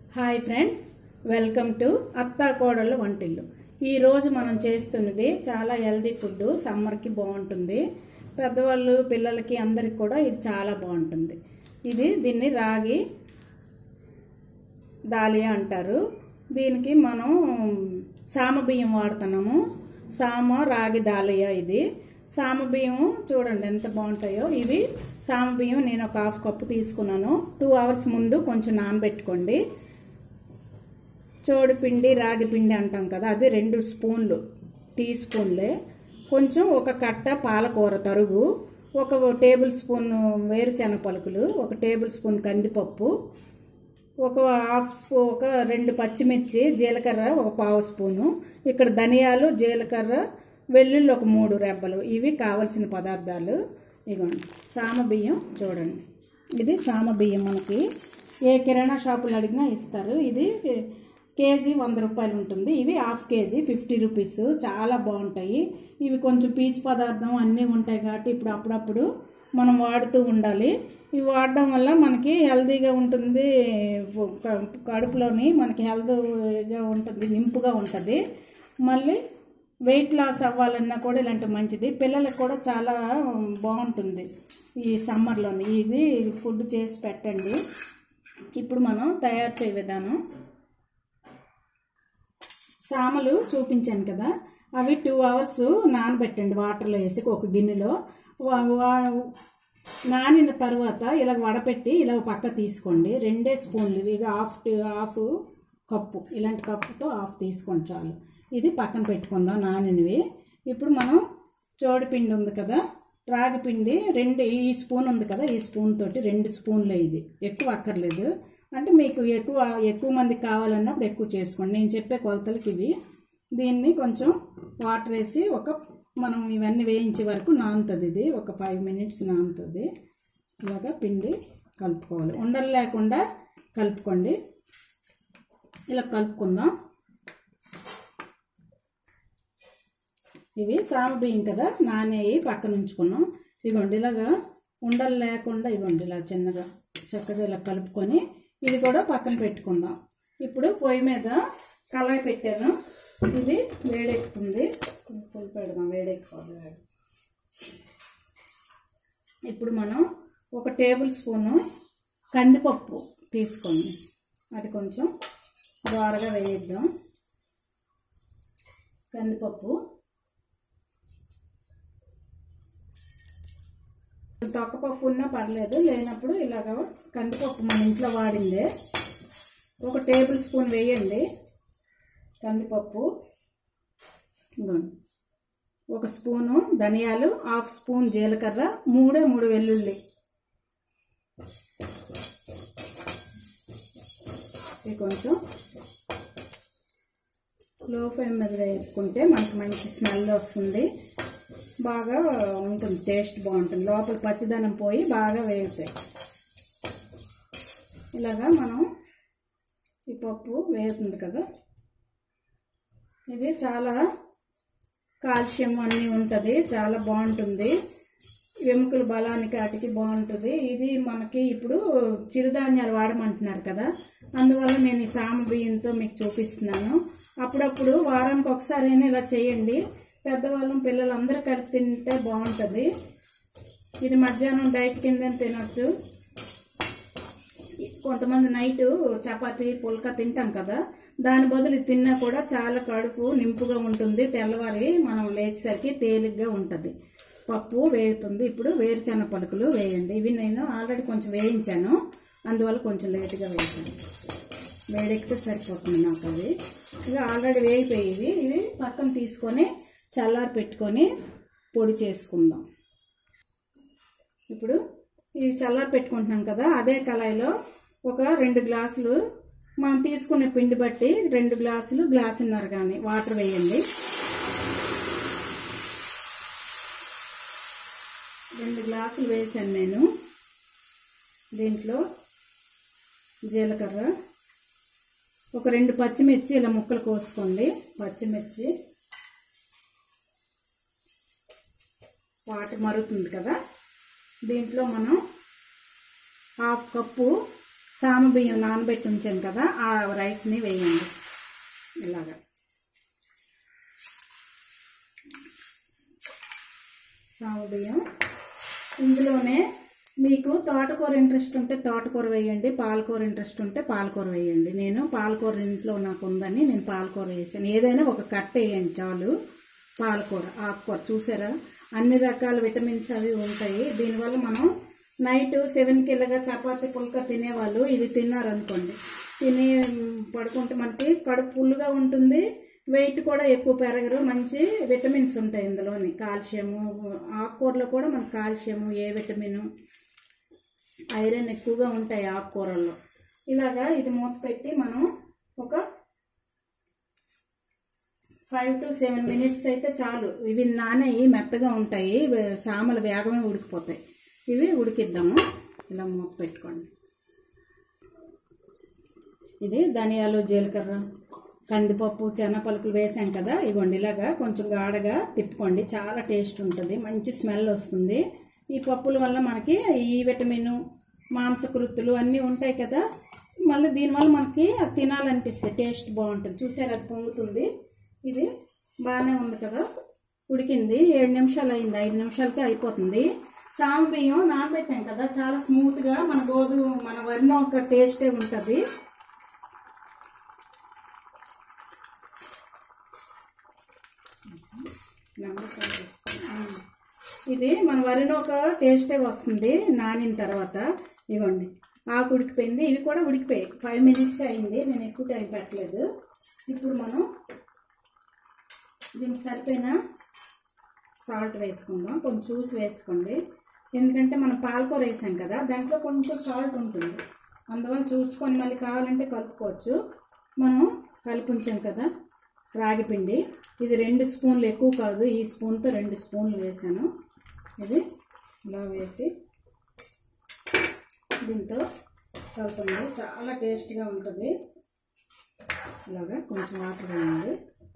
hi friends welcome to అత్తా కోడళ్ళ వంటిల్లు ఈరోజు మనం చేస్తున్నది చాలా హెల్దీ ఫుడ్ సమ్మర్కి బాగుంటుంది పెద్దవాళ్ళు పిల్లలకి అందరికి కూడా ఇది చాలా బాగుంటుంది ఇది దీన్ని రాగి దాలియా అంటారు దీనికి మనం సామ బియ్యం వాడుతున్నాము సామ రాగి దాలియా ఇది సామ బియ్యం చూడండి ఎంత బాగుంటాయో ఇవి సామ బియ్యం నేను ఒక హాఫ్ కప్పు తీసుకున్నాను టూ అవర్స్ ముందు కొంచెం నానబెట్టుకోండి చోడు పిండి రాగి పిండి అంటాం కదా అది రెండు స్పూన్లు టీ స్పూన్లే కొంచెం ఒక కట్ట పాలకూర తరుగు ఒక టేబుల్ స్పూన్ వేరుశెనగ పలుకులు ఒక టేబుల్ స్పూన్ కందిపప్పు ఒక హాఫ్ స్పూ ఒక రెండు పచ్చిమిర్చి జీలకర్ర ఒక పావు స్పూను ఇక్కడ ధనియాలు జీలకర్ర వెల్లుల్లి ఒక మూడు రెబ్బలు ఇవి కావలసిన పదార్థాలు ఇగోండి సామ బియ్యం చూడండి ఇది సామ బియ్యం మనకి ఏ కిరాణా షాపులు అడిగినా ఇస్తారు ఇది కేజీ వంద రూపాయలు ఉంటుంది ఇవి హాఫ్ కేజీ ఫిఫ్టీ రూపీస్ చాలా బాగుంటాయి ఇవి కొంచెం పీచు పదార్థం అన్నీ ఉంటాయి కాబట్టి ఇప్పుడు అప్పుడప్పుడు మనం వాడుతూ ఉండాలి ఇవి వాడడం వల్ల మనకి హెల్తీగా ఉంటుంది క- కడుపులోని మనకి హెల్తీగా ఉంటుంది నింపుగా ఉంటుంది మళ్ళీ వెయిట్ లాస్ అవ్వాలన్నా కూడా ఇలాంటి మంచిది పిల్లలకు కూడా చాలా బాగుంటుంది ఈ సమ్మర్లోని ఇది ఫుడ్ చేసి పెట్టండి ఇప్పుడు మనం తయారు చేయ విధానం సామలు చూపించాను కదా అవి టూ అవర్స్ నానబెట్టండి వాటర్లో వేసి ఒక గిన్నెలో వా- వా- నానిన తర్వాత ఇలా వడపెట్టి ఇలా పక్క తీసుకోండి రెండే స్పూన్లు ఇవి హాఫ్ టీ- హాఫ్ కప్పు ఇలాంటి కప్పుతో హాఫ్ తీసుకోండి చాలు ఇది పక్కన పెట్టుకుందాం నానినవి ఇప్పుడు మనం చోడిపిండి ఉంది కదా రాగి పిండి రెండు ఈ స్పూన్ ఉంది కదా ఈ స్పూన్ తోటి రెండు స్పూన్లే ఇది ఎక్కువ అక్కర్లేదు అంటే మీకు ఎక్కువ ఎక్కువ మందికి కావాలన్నప్పుడు ఎక్కువ చేసుకోండి నేను చెప్పే కొలతలకి ఇవి దీన్ని కొంచెం వాటర్ వేసి ఒక మనం ఇవన్నీ వేయించే వరకు నానుతుంది ఇది ఒక ఫైవ్ మినిట్స్ నానుతుంది ఇలాగా పిండి కలుపుకోవాలి ఉండలు లేకుండా కలుపుకోండి ఇలా కలుపుకుందాం ఇవి సామ బియ్యం కదా నానేవి పక్కన ఉంచుకున్నాం ఇగోండి ఇలాగా ఉండలు లేకుండా ఇగోండి ఇలా చిన్నగా చక్కగా ఇలా కలుపుకొని ఇది కూడా పక్కన పెట్టుకుందాం ఇప్పుడు పొయ్యి మీద కళాయి పెట్టాను ఇది వేడెక్కుతుంది ఫుల్ పెడదాం వేడెక్కుతుంది వేడి ఇప్పుడు మనం ఒక టేబుల్ స్పూను కందిపప్పు తీసుకోండి అది కొంచెం దోరగా వేయిద్దాం కందిపప్పు తొక్కపప్పు ఉన్నా పర్లేదు లేనప్పుడు ఇలాగ కందిపప్పు మన ఇంట్లో వాడిందే ఒక టేబుల్ స్పూన్ వేయండి కందిపప్పు ఇదిగోండి ఒక స్పూను ధనియాలు హాఫ్ స్పూన్ జీలకర్ర మూడే మూడు వెల్లుల్లి ఇది కొంచెం లో ఫ్లేమ్ మీద వేసుకుంటే మనకు మంచి స్మెల్ వస్తుంది బాగా ఉంటుంది టేస్ట్ బాగుంటుంది లోపల పచ్చిదనం పోయి బాగా వేగుతాయి ఇలాగా మనం ఈ పప్పు వేగుతుంది కదా ఇది చాలా కాల్షియం అన్నీ ఉంటుంది చాలా బాగుంటుంది ఎముకల బలానికి వాటికి బాగుంటుంది ఇది మనకి ఇప్పుడు చిరుధాన్యాలు వాడమంటున్నారు కదా అందువల్ల నేను ఈ సామ బియ్యంతో మీకు చూపిస్తున్నాను అప్పుడప్పుడు వారానికి ఒకసారి అయినా ఇలా చేయండి పెద్దవాళ్ళం పిల్లలు అందరూ కలిపి తింటే బాగుంటుంది ఇది మధ్యాహ్నం డైట్ కింద తినొచ్చు కొంతమంది నైట్ చపాతి పుల్క తింటాం కదా దాని బదులు ఇది తిన్నా కూడా చాలా కడుపు నింపుగా ఉంటుంది తెల్లవారి మనం లేచేసరికి తేలిగ్గా ఉంటుంది పప్పు వేగుతుంది ఇప్పుడు వేరుచెన పలుకులు వేయండి ఇవి నేను ఆల్రెడీ కొంచెం వేయించాను అందువల్ల కొంచెం లేట్గా వేసాను వేడెక్కితే సరిపోతుంది నాకు అది ఇవి ఆల్రెడీ వేగిపోయేవి ఇవి పక్కన తీసుకొని చల్లారి పెట్టుకొని పొడి చేసుకుందాం ఇప్పుడు ఇది చల్లారి పెట్టుకుంటున్నాం కదా అదే కళాయిలో ఒక రెండు గ్లాసులు మనం తీసుకునే పిండి బట్టి రెండు గ్లాసులు గ్లాసున్నర కానీ వాటర్ వేయండి రెండు గ్లాసులు వేసాను నేను దీంట్లో జీలకర్ర ఒక రెండు పచ్చిమిర్చి ఇలా ముక్కలు కోసుకోండి పచ్చిమిర్చి వాటర్ మరుగుతుంది కదా దీంట్లో మనం హాఫ్ కప్పు సామ బియ్యం నానబెట్టి ఉంచాను కదా ఆ రైస్ని వేయండి ఇలాగా సామ బియ్యం ఇందులోనే మీకు తోటకూర ఇంట్రెస్ట్ ఉంటే తోటకూర వేయండి పాలకూర ఇంట్రెస్ట్ ఉంటే పాలకూర వేయండి నేను పాలకూర ఇంట్లో నాకు ఉందని నేను పాలకూర వేసాను ఏదైనా ఒక కట్ట వేయండి చాలు పాలకూర ఆకుకూర చూసారా అన్ని రకాల విటమిన్స్ అవి ఉంటాయి దీనివల్ల మనం నైట్ సెవెన్కి ఇలాగా చపాతీ పుల్క తినేవాళ్ళు ఇది తిన్నారనుకోండి తిని పడుకుంటే మనకి కడుపు ఫుల్గా ఉంటుంది వెయిట్ కూడా ఎక్కువ పెరగరు మంచి విటమిన్స్ ఉంటాయి ఇందులోని కాల్షియము ఆకుకూరలో కూడా మనకు కాల్షియము ఏ విటమిన్ ఐరన్ ఎక్కువగా ఉంటాయి ఆకుకూరల్లో ఇలాగా ఇది మూత పెట్టి మనం ఒక ఫైవ్ టు సెవెన్ మినిట్స్ అయితే చాలు ఇవి నానయి మెత్తగా ఉంటాయి ఇవి సామలు వేగమే ఉడికిపోతాయి ఇవి ఉడికిద్దాము ఇలా మూత పెట్టుకోండి ఇది ధనియాలు జీలకర్ర కందిపప్పు చెనపలుకులు వేసాం కదా ఇవ్వండి ఇలాగా కొంచెం గాఢగా తిప్పుకోండి చాలా టేస్ట్ ఉంటుంది మంచి స్మెల్ వస్తుంది ఈ పప్పుల వల్ల మనకి ఈ విటమిన్ మాంసకృత్తులు అన్నీ ఉంటాయి కదా మళ్ళీ దీనివల్ల మనకి అది తినాలనిపిస్తుంది టేస్ట్ బాగుంటుంది చూసారు అది పొంగుతుంది ఇది బాగానే ఉంది కదా ఉడికింది ఏడు నిమిషాలు అయింది ఐదు నిమిషాలకి అయిపోతుంది సామ బియ్యం నానబెట్టాం కదా చాలా స్మూత్గా మన గోధుమ మన వరిన ఒక టేస్టే ఉంటుంది ఇది మన వరిలో ఒక టేస్టే వస్తుంది నానిన తర్వాత ఇవ్వండి ఆకు ఉడికిపోయింది ఇవి కూడా ఉడికిపోయాయి ఫైవ్ మినిట్స్ అయింది నేను ఎక్కువ టైం పెట్టలేదు ఇప్పుడు మనం దీనికి సరిపోయిన సాల్ట్ వేసుకుందాం కొంచెం చూసి వేసుకోండి ఎందుకంటే మనం పాలకూర వేసాం కదా దాంట్లో కొంచెం సాల్ట్ ఉంటుంది అందువల్ల చూసుకొని మళ్ళీ కావాలంటే కలుపుకోవచ్చు మనం కలిపి ఉంచాం కదా రాగి పిండి ఇది రెండు స్పూన్లు ఎక్కువ కాదు ఈ స్పూన్తో రెండు స్పూన్లు వేసాను ఇది ఇలా వేసి దీంతో కలుపుతుంది చాలా టేస్ట్గా ఉంటుంది ఇలాగా కొంచెం వాటర్ వేయండి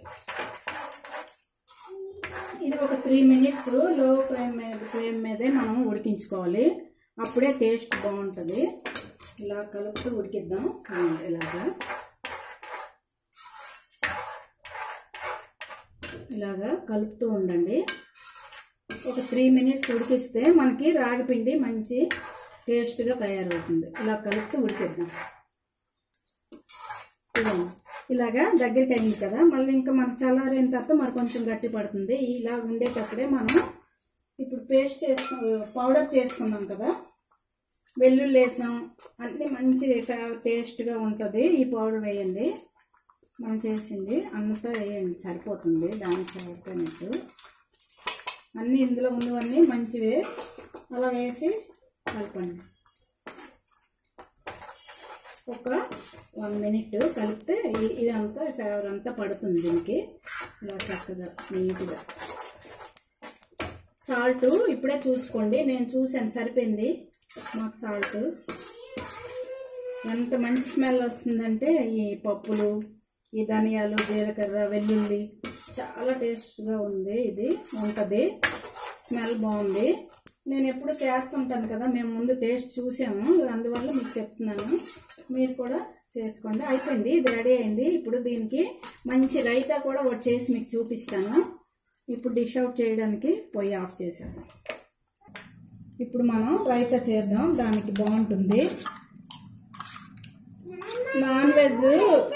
ఇది ఒక త్రీ మినిట్స్ లో ఫ్లేమ్ మీద ఫ్లేమ్ మీదే మనం ఉడికించుకోవాలి అప్పుడే టేస్ట్ బాగుంటుంది ఇలా కలుపుతూ ఉడికిద్దాం ఇలాగా ఇలాగా కలుపుతూ ఉండండి ఒక త్రీ మినిట్స్ ఉడికిస్తే మనకి రాగిపిండి మంచి టేస్ట్గా తయారవుతుంది ఇలా కలుపుతూ ఉడికిద్దాం ఇదండి ఇలాగా దగ్గరికి అయింది కదా మళ్ళీ ఇంకా మనకు చల్లారిన తర్వాత మరి కొంచెం గట్టి పడుతుంది ఇలా ఉండేటప్పుడే మనం ఇప్పుడు పేస్ట్ చేసుకు పౌడర్ చేసుకున్నాం కదా వెల్లుల్లి వేసాం అన్నీ మంచి టేస్ట్గా ఉంటుంది ఈ పౌడర్ వేయండి మనం చేసింది అంతా వేయండి సరిపోతుంది దానికి సరిపోయినట్టు అన్నీ ఇందులో ఉన్నవన్నీ మంచివే అలా వేసి కలపండి ఒక వన్ మినిట్ కలిపితే ఇ- ఇదంతా ఫ్లేవర్ అంతా పడుతుంది దీనికి ఇలా చక్కగా నీట్గా సాల్ట్ ఇప్పుడే చూసుకోండి నేను చూశాను సరిపోయింది మాకు సాల్ట్ ఎంత మంచి స్మెల్ వస్తుందంటే ఈ పప్పులు ఈ ధనియాలు జీలకర్ర వెల్లుల్లి చాలా టేస్ట్గా ఉంది ఇది ఉంటుంది స్మెల్ బాగుంది నేను ఎప్పుడు చేస్తుంటాను కదా మేము ముందు టేస్ట్ చూసాము అందువల్ల మీకు చెప్తున్నాను మీరు కూడా చేసుకోండి అయిపోయింది ఇది రెడీ అయింది ఇప్పుడు దీనికి మంచి రైతా కూడా ఒకటి చేసి మీకు చూపిస్తాను ఇప్పుడు డిష్ అవుట్ చేయడానికి పొయ్యి ఆఫ్ చేసాము ఇప్పుడు మనం రైతా చేద్దాం దానికి బాగుంటుంది నాన్ వెజ్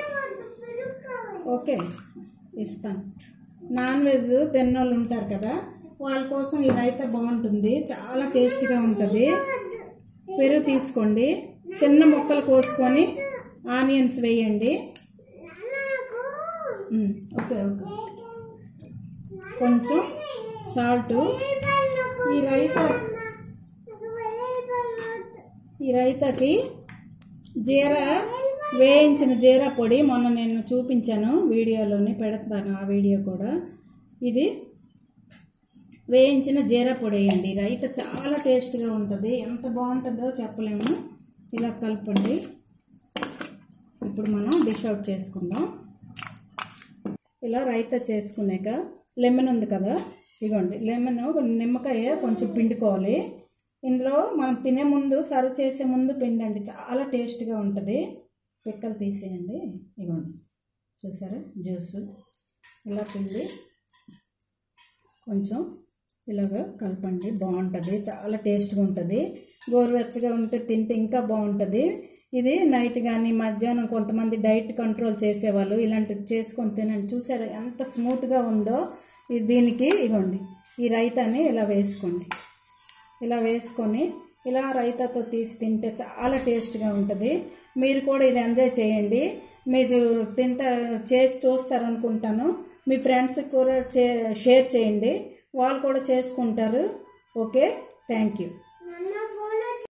ఓకే ఇస్తాను నాన్ వెజ్ తిన్నోళ్ళు ఉంటారు కదా వాళ్ళ కోసం ఈ రైతా బాగుంటుంది చాలా టేస్ట్గా ఉంటుంది పెరుగు తీసుకోండి చిన్న ముక్కలు కోసుకొని ఆనియన్స్ వేయండి ఉమ్, ఓకే ఓకే కొంచెం సాల్ట్ ఈ రైతా ఈ రైతాకి జీరా వేయించిన జీరా పొడి మొన్న నేను చూపించాను వీడియోలోని పెడతాను ఆ వీడియో కూడా ఇది వేయించిన జీరా పొడి వేయండి రైత చాలా టేస్ట్గా ఉంటుంది ఎంత బాగుంటుందో చెప్పలేము ఇలా కలపండి ఇప్పుడు మనం డిష్ అవుట్ చేసుకుందాం ఇలా రైతా చేసుకున్నాక లెమన్ ఉంది కదా ఇగోండి లెమన్ నిమ్మకాయ కొంచెం పిండుకోవాలి ఇందులో మనం తినే ముందు సర్వ్ చేసే ముందు పిండి అండి చాలా టేస్ట్గా ఉంటుంది పిక్కలు తీసేయండి ఇవ్వండి చూసారా జ్యూసు ఇలా పిండి కొంచెం ఇలాగ కలపండి బాగుంటుంది చాలా టేస్ట్గా ఉంటుంది గోరువెచ్చగా ఉంటే తింటే ఇంకా బాగుంటుంది ఇది నైట్ కానీ మధ్యాహ్నం కొంతమంది డైట్ కంట్రోల్ చేసేవాళ్ళు ఇలాంటివి చేసుకొని తినండి చూసారా ఎంత స్మూత్గా ఉందో ఇది దీనికి ఇవ్వండి ఈ రైతాని ఇలా వేసుకోండి ఇలా వేసుకొని ఇలా రైతాతో తీసి తింటే చాలా టేస్ట్గా ఉంటుంది మీరు కూడా ఇది ఎంజాయ్ చేయండి మీరు తింటా చేసి చూస్తారనుకుంటాను మీ ఫ్రెండ్స్కి కూడా చే షేర్ చేయండి వాళ్ళు కూడా చేసుకుంటారు ఓకే థ్యాంక్ యూ నన్ను